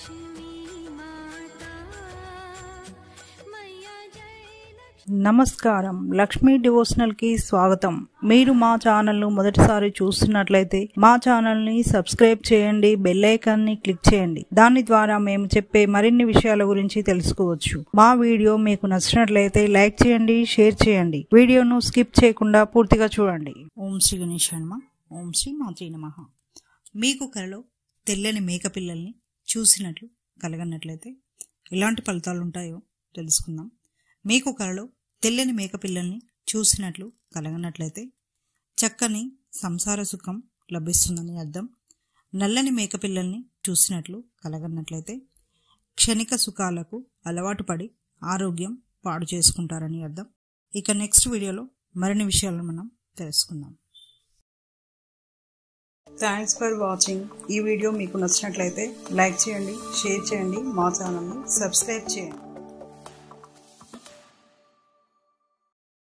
నమస్కారం లక్ష్మీ డివోషనల్ కి స్వాగతం మీరు మా ఛానల్ ను మొదటిసారి చూస్తున్నట్లయితే మా ఛానల్ ని సబ్స్క్రైబ్ చేయండి బెల్ ఐకాన్ ని క్లిక్ చేయండి దాని ద్వారా మేము చెప్పే మరిన్ని విషయాల గురించి తెలుసుకోవచ్చు మా వీడియో మీకు నచ్చినట్లయితే లైక్ చేయండి షేర్ చేయండి వీడియోను స్కిప్ చేయకుండా పూర్తిగా చూడండి ఓం శ్రీ గణేష్ హనుమ ఓం శ్రీ మాత్రి నమః మీకు కలలో తెల్లని మేకపిల్లల్ని చూసినట్లు కలగనట్లయితే ఎలాంటి ఫలితాలు ఉంటాయో తెలుసుకుందాం మీకు కలలో తెల్లని మేకపిల్లల్ని చూసినట్లు కలగనట్లయితే చక్కని సంసార సుఖం లభిస్తుందని అర్థం నల్లని మేకపిల్లల్ని చూసినట్లు కలగనట్లయితే క్షణిక సుఖాలకు అలవాటు పడి ఆరోగ్యం పాడు చేసుకుంటారని అర్థం ఇక నెక్స్ట్ వీడియోలో మరిన్ని విషయాలను మనం తెలుసుకుందాం థ్యాంక్స్ ఫర్ వాచింగ్ ఈ వీడియో మీకు నచ్చినట్లయితే లైక్ చేయండి షేర్ చేయండి మా ఛానల్ని సబ్స్క్రైబ్ చేయండి